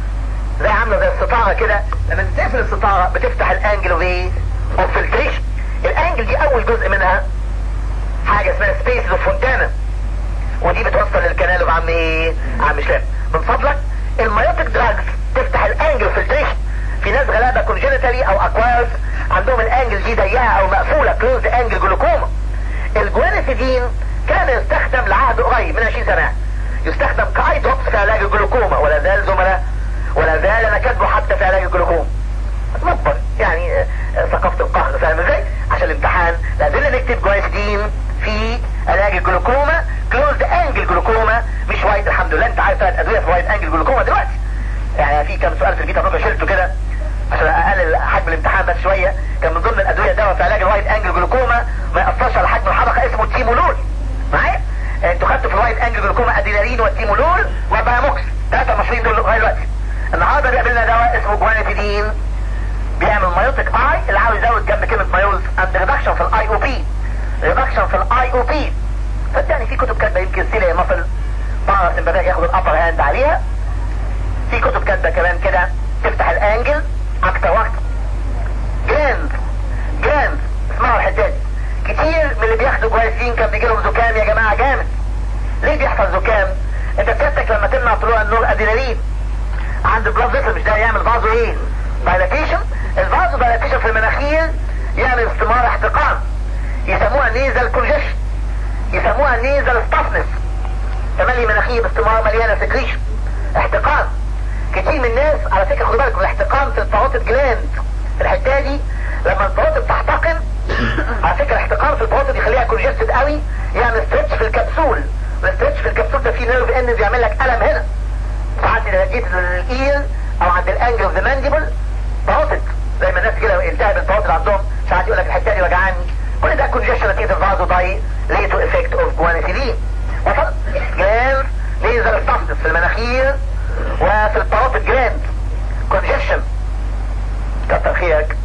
زي عامله زي الستاره كده لما تقفل الستاره بتفتح الانجل اوف فلتريشن الانجل دي اول جزء منها حاجه اسمها سبيسز اوف فونتانا ودي بتوصل للكنال وعم ايه عم شلام من فضلك المايوتيك دراجز تفتح الانجل فلتريشن في ناس غلابه كونجينيتالي او اكوارز عندهم الانجل دي ضيقه او مقفوله كلوز انجل جلوكوما الجوانيسيدين كان يستخدم لعهد قريب من 20 سنه يستخدم كاي دروبس في علاج الجلوكوما ولا زال زملاء ولا زال انا كاتبه حتى في علاج الجلوكوما مجبر يعني ثقافة القهر فاهم ازاي عشان الامتحان لازم نكتب جوانيسيدين في علاج الجلوكوما كلوزد انجل جلوكوما مش وايد الحمد لله انت عارف ثلاث ادويه في وايد انجل جلوكوما دلوقتي يعني في كام سؤال في البيتا بروكا شلته كده عشان اقلل حجم الامتحان بس شويه كان من ضمن الادويه دواء في علاج الوايد انجل جلوكوما ما ياثرش على حجم الحلقه اسمه تيمولول معايا انتوا خدتوا في الوايد انجل جلوكوما ادينالين والتيمولول وباموكس ثلاثه مشهورين دول لغايه دلوقتي النهارده بيقابلنا دواء اسمه جوانيتيدين بيعمل مايوتيك اي اللي عاوز يزود جنب كلمه مايوز اند ريدكشن في الاي او بي ريدكشن في الاي او بي صدقني في كتب كاتبه يمكن سيليا مصل بعرف ان ياخد الابر هاند عليها في كتب كاتبه كمان كده تفتح الانجل اكتر وقت جراند جراند اسمعوا الحته دي كتير من اللي بياخدوا كويسين كان بيجي لهم زكام يا جماعه جامد ليه بيحصل زكام انت سيادتك لما تمنع طلوع النور ادرينالين عند البلاد فيسل مش ده يعمل فازو ايه دايلاتيشن الفازو دايلاتيشن في المناخير يعمل استمار احتقان يسموها نيزل كونجيشن يسموها نيزل ستافنس تملي مناخير باستمرار مليانه سكريشن احتقان كتير من الناس على فكره خدوا بالكم الاحتقان في الباروتيد جلاند في الحته دي لما الباروتيد تحتقن على فكره الاحتقان في الباروتيد يخليها كونجستد قوي يعني ستريتش في الكبسول والستريتش في الكبسول ده فيه نيرف ان بيعمل لك الم هنا ساعات اذا جيت للاير او عند الانجل اوف ذا مانديبل باروتيد زي ما الناس كده التهاب الباروتيد عندهم ساعات يقول لك الحته دي وجعاني كل ده كونجيشن نتيجه الفازو داي ليتو افكت اوف جوانيسيلين وصل جلاند نيزل ستافنس في المناخير وفي الباروتيد جلاند كونجيشن كتر خيرك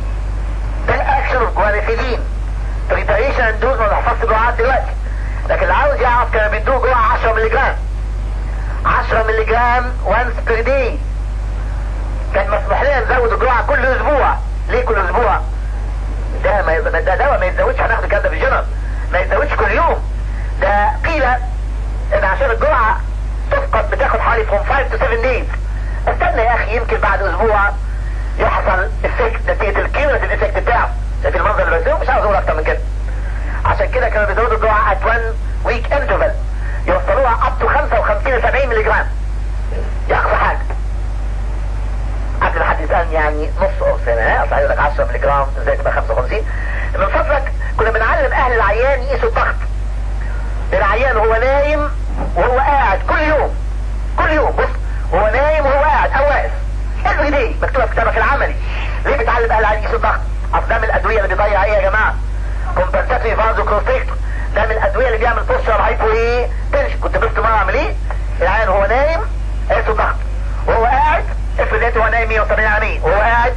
ده الاكشن اوف جوانيسيلين بريباريشن اند دوز ما بحفظش جرعات دلوقتي لكن اللي عاوز يعرف كانوا بيدوه جرعه 10 مللي جرام 10 مللي جرام وانس بير داي كان مسموح لنا نزود الجرعه كل اسبوع ليه كل اسبوع ده ما ده دواء ما يتزودش هناخد الكلام ده في الجنرال ما يتزودش كل يوم ده قيل ان عشان الجرعه تفقد بتاخد حوالي from 5 to 7 days استنى يا اخي يمكن بعد اسبوع يحصل افكت نتيجه الكيورتيف افكت بتاعه شايف المنظر اللي برسمه مش عاوز اقول اكتر من كده عشان كده كانوا بيزودوا الجرعه at one week interval يوصلوها up to 55 ل 70 مللي جرام دي اقصى حاجه قبل ما حد يسالني يعني نص قرص هنا اصل هيقول لك 10 مللي جرام ازاي تبقى 55 من فضلك كنا بنعلم اهل العيان يقيسوا الضغط العيان وهو نايم وهو قاعد كل يوم كل يوم بص وهو نايم وهو قاعد او واقف every day مكتوبه في كتابك العملي ليه بتعلم اهل العيان يقيسوا الضغط اصل ده من الادويه اللي بيضيع ايه يا جماعه كومبنساتري فازو كونستريكتور ده من الادويه اللي بيعمل بوستشر هايبو ايه تنشن كنت بس مره اعمل ايه العيان وهو نايم قيسوا الضغط وهو قاعد افرض انت هو نايم 170 على 100 وهو قاعد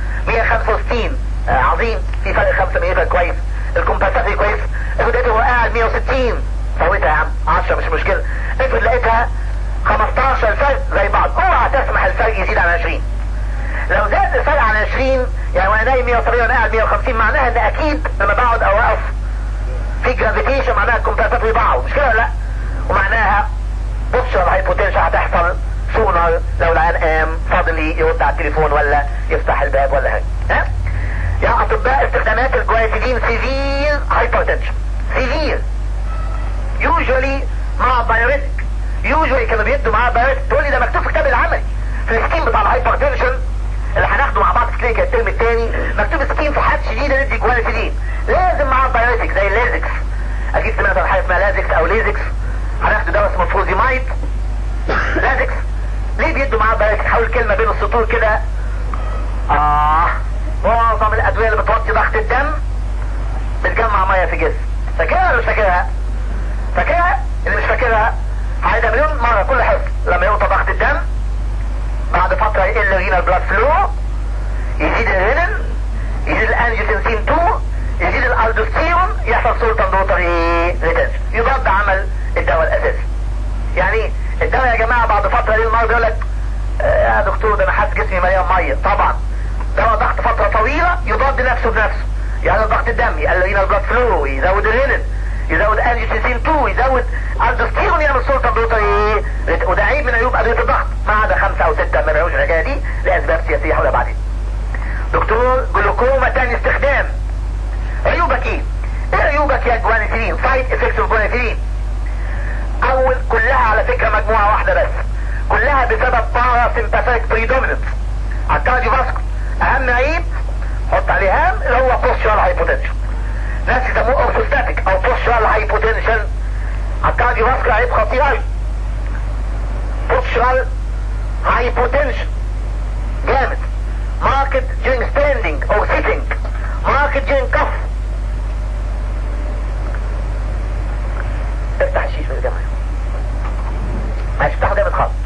165 آه عظيم في فرق 5 مليمتر كويس الكومبنساتري كويس افرض انت هو قاعد 160 فوتها يا عم 10 مش مشكله افرض لقيتها 15 فرق زي بعض اوعى تسمح الفرق يزيد عن 20 لو زاد الفرق عن 20 يعني وانا نايم 170 وانا قاعد 150 معناها ان اكيد لما بقعد او اقف في جرافيتيشن معناها الكمبيوتر بيبعوا مش كده ولا لا ومعناها بص على الهايبوتنشن هتحصل سونر لو العيان قام فاضل يرد على التليفون ولا يفتح الباب ولا حاجه ها يا اطباء استخدامات الجويتيدين سيفير هايبرتنشن سيفير يوجوالي مع بايوريتك يوجوالي كانوا بيدوا معاه بايوريتك تقول لي ده مكتوب في كتاب العملي في السكيم بتاع الهايبرتنشن اللي هناخده مع بعض في كلينيكا الترم الثاني مكتوب سكيم في حالات شديده ندي جوانتيدين لازم معاه بايوريتك زي الليزكس اكيد سمعت عن حاجه اسمها لازكس او ليزكس هناخد دواء اسمه فوزيمايد لازكس ليه بيدوا معاه بالك حول كلمة بين السطور كده اه معظم الادوية اللي بتوطي ضغط الدم بتجمع مية في الجسم فاكرها ولا مش فاكرها فاكرها اللي مش فاكرها هيدا مليون مرة كل حصة لما يوطى ضغط الدم بعد فترة يقل رينا البلاد فلو يزيد الرينين يزيد الانجيوتنسين 2 يزيد الالدوستيرون يحصل سلطان دوتري ريتنشن يضاد عمل الدواء الاساسي يعني الدواء يا جماعة بعد فترة ليه المرض يقول لك آه يا دكتور ده انا حاسس جسمي مليان مية طبعا دواء ضغط فترة طويلة يضاد نفسه بنفسه يقلل ضغط الدم يقلل البلاد فلو يزود الرينين يزود انجيوتنسين 2 يزود الدوستيرون يعمل سلطان دوتري وده عيب من عيوب ادوية الضغط ما عدا خمسة او ستة ما بيعوش الحكاية دي لاسباب سياسية حولها بعدين دكتور جلوكوما تاني استخدام عيوبك ايه ايه عيوبك يا جوانيتيلين سايد افكتس اوف جوانيتيلين اول كلها على فكرة مجموعة واحدة بس كلها بسبب بارا سيمباثيك بريدوميننت على الكارديو فاسكو اهم عيب حط عليه هام اللي هو بوستشوال هايبوتنشن ناس يسموه اورثوستاتيك او بوستشوال هايبوتنشن على الكارديو فاسكو عيب خطير قوي بوستشوال هايبوتنشن جامد market during standing or sitting market during cough افتح الشيش من الجامعة ماشي افتحه جامد خالص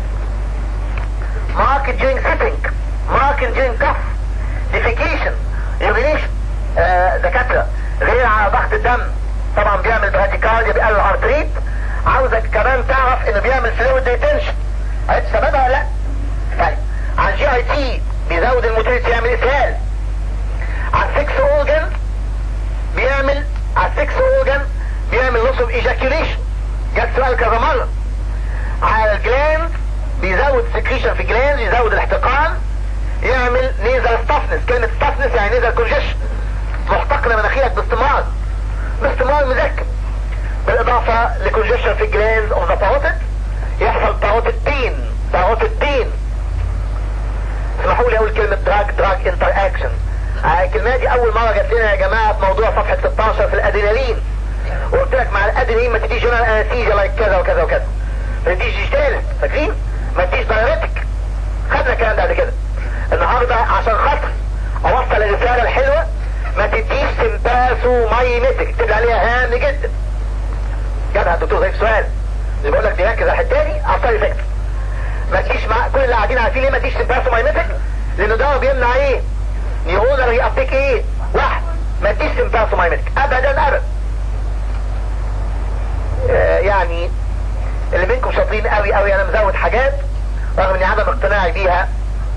market during sitting market during cough defecation urination آه دكاترة غير على ضغط الدم طبعا بيعمل براديكارديا بيقلل الارتريت عاوزك كمان تعرف انه بيعمل فلويد ريتنشن عرفت سببها ولا لا؟ طيب على الجي اي تي بيزود الموتيليتي يعمل اسهال على السكس اورجن بيعمل على السكس اورجن بيعمل نص اوف ايجاكيوليشن جت سؤال كذا مره على الجلاند بيزود سكريشن في الجلاند يزود الاحتقان يعمل نيزل ستافنس كلمة ستافنس يعني نيزل كونجيشن محتقنة مناخيرك باستمرار باستمرار مذكر بالاضافة لكونجيشن في الجلاند اوف ذا باروتيد يحصل باروتيد بين باروتيد بين اسمحوا لي اقول كلمة دراج دراج انتر اكشن الكلمة دي اول مرة جات لنا يا جماعة في موضوع صفحة 16 في الادرينالين وقلت لك مع الادرينالين ما تديش جنرال انستيجيا لايك كذا وكذا وكذا ما تديش جيشتالت فاكرين ما تديش دايرتك خدنا الكلام ده قبل كده النهاردة عشان خاطر اوصل الرسالة الحلوة ما تديش سمباسو مايمتك تبقى عليها هام جدا جابها الدكتور زيك سؤال اللي بقول لك دي ركز على الحته دي اثر افكت ما تجيش مع كل اللي قاعدين عارفين ليه ما تجيش سمباسو مايمتك لانه ده بيمنع ايه نيورونال ريابتيك ايه واحد ما تجيش سمباسو مايمتك ابدا ابدا آه يعني اللي منكم شاطرين قوي قوي انا مزود حاجات رغم اني عدم اقتناعي بيها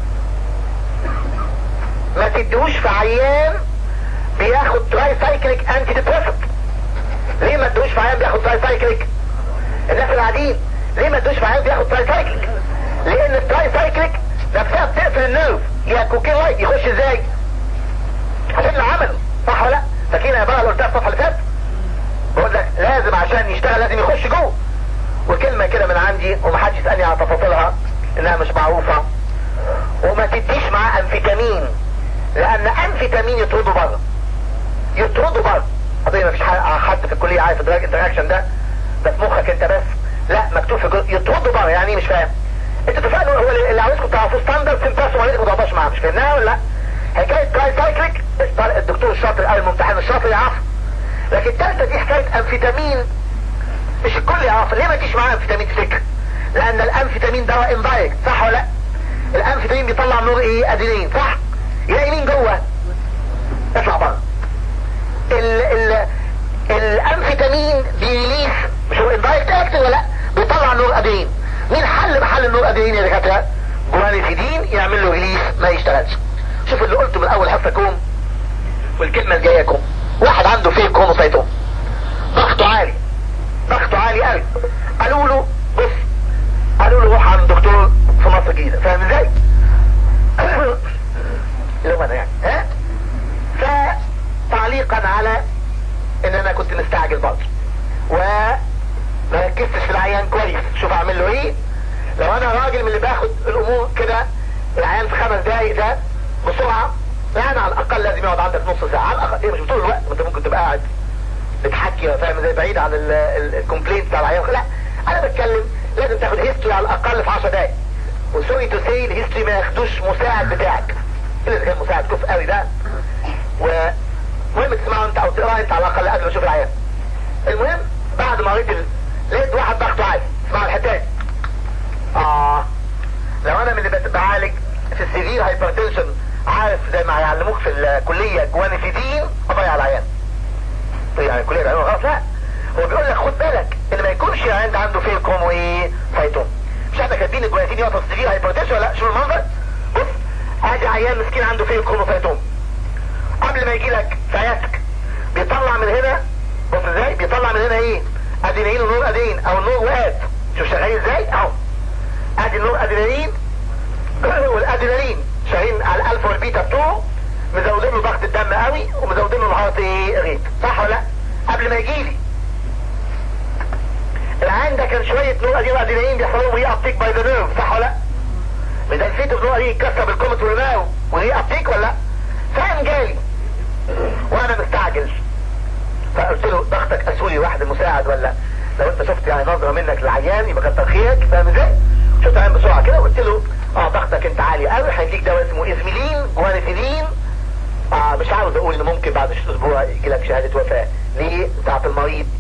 ما تدوش في عيان بياخد تراي سايكليك انتي ديبريسنت ليه ما تدوش في عيان بياخد تراي سايكليك الناس اللي قاعدين ليه ما تدوش في عيان بياخد تراي سايكليك لان التراي سايكليك نفسها بتقفل النيرف يا كوكين لايت يخش ازاي عشان العمل صح ولا لا فاكرين يا بقى اللي قلتها الصفحه اللي فاتت بقول لك لازم عشان يشتغل لازم يخش جوه وكلمه كده من عندي ومحدش يسالني على تفاصيلها انها مش معروفه وما تديش معاه انفيتامين لان انفيتامين يطردوا بره يطردوا بره قضيه مفيش حد في الكليه عارف الدراج انتراكشن ده ده في مخك انت بس لا مكتوب في جزء يطردوا بره يعني مش فاهم انت اتفقنا هو اللي عاوزكم تعرفوه ستاندرد سمباس وما تقعدوش معاه مش فهمناها ولا لا حكايه تراي سايكليك الدكتور الشاطر قال الممتحن الشاطر يعرف لكن الثالثه دي حكايه انفيتامين مش الكل يعرف ليه ما تجيش معاه انفيتامين تفتكر لان الانفيتامين دواء اندايركت صح ولا لا الانفيتامين بيطلع نور ايه ادرينالين صح يلاقي مين جوه اطلع بره ال ال الانفيتامين بيريليس مش هو اندايركت اكتر ولا لا بيطلع نور ادرينالين مين حل محل النور ادرينالين يا دكاتره جوانيتيدين يعمل له ريليس ما يشتغلش شوف اللي قلته من اول حصه كوم والكلمه الجايه كوم واحد عنده فيه كروموسايتوم ضغطه عالي ضغطه عالي قوي قالوا له بص قالوا له روح عند دكتور في مصر الجديده فاهم ازاي؟ اللي هو انا يعني ها؟ فتعليقا على ان انا كنت مستعجل برضه وما ركزتش في العيان كويس شوف اعمل له ايه لو انا راجل من اللي باخد الامور كده العيان في خمس دقايق ده بسرعه يعني على الاقل لازم يقعد عندك نص ساعه على الاقل ايه مش طول الوقت انت ممكن تبقى قاعد بتحكي احكي فاهم زي بعيد عن الكومبلينت بتاع العيان لا انا بتكلم لازم تاخد هيستوري على الاقل في 10 دقايق وسوري تو سي الهيستوري ما ياخدوش مساعد بتاعك الا اذا كان مساعد كف قوي ده ومهم تسمعه انت او تقراه انت على الاقل قبل ما تشوف العيان المهم بعد ما قريت ال... لقيت واحد ضغطه عالي اسمعوا الحتات اه لو انا من اللي بعالج في السيفير هايبرتنشن عارف زي ما يعلموك في الكلية جوانفيدين اضيع العيان يعني الكلية بيعملوا غلط لا هو بيقول لك خد بالك ان ما يكونش عند عنده فيلكم وايه فايتون مش احنا كاتبين الجوانفيدين يقف السيفير هايبرتنشن ولا شوف المنظر بص ادي عيان مسكين عنده فيلكم وفايتون قبل ما يجي لك في عيادتك بيطلع من هنا بص ازاي بيطلع من هنا ايه ادينين ونور ادين او النور وقات شوف شغالين ازاي اهو ادي النور ادرينالين والادرينالين شغالين على الالفا والبيتا بتوعه مزودين له ضغط الدم قوي ومزودين له الهارت ريت صح ولا لا قبل ما يجي لي العين ده كان شويه نور ادرينالين ادرينالين بيحصل لهم ري ابتيك باي ذا نيرف صح ولا لا بدل الفيتو بنوع دي يتكسر بالكومت والماو وري ابتيك ولا لا فاهم جالي وانا مستعجل فقلت له ضغطك اسولي واحد المساعد ولا لو انت شفت يعني نظرة منك للعيان يبقى كتر خيرك فاهم ازاي شفت عيان بسرعة كده قلت له اه ضغطك انت عالي قوي هيديك دواء اسمه ازميلين جوانفيلين اه مش عاوز اقول ان ممكن بعد اسبوع يجي لك شهادة وفاة ليه بتاعت المريض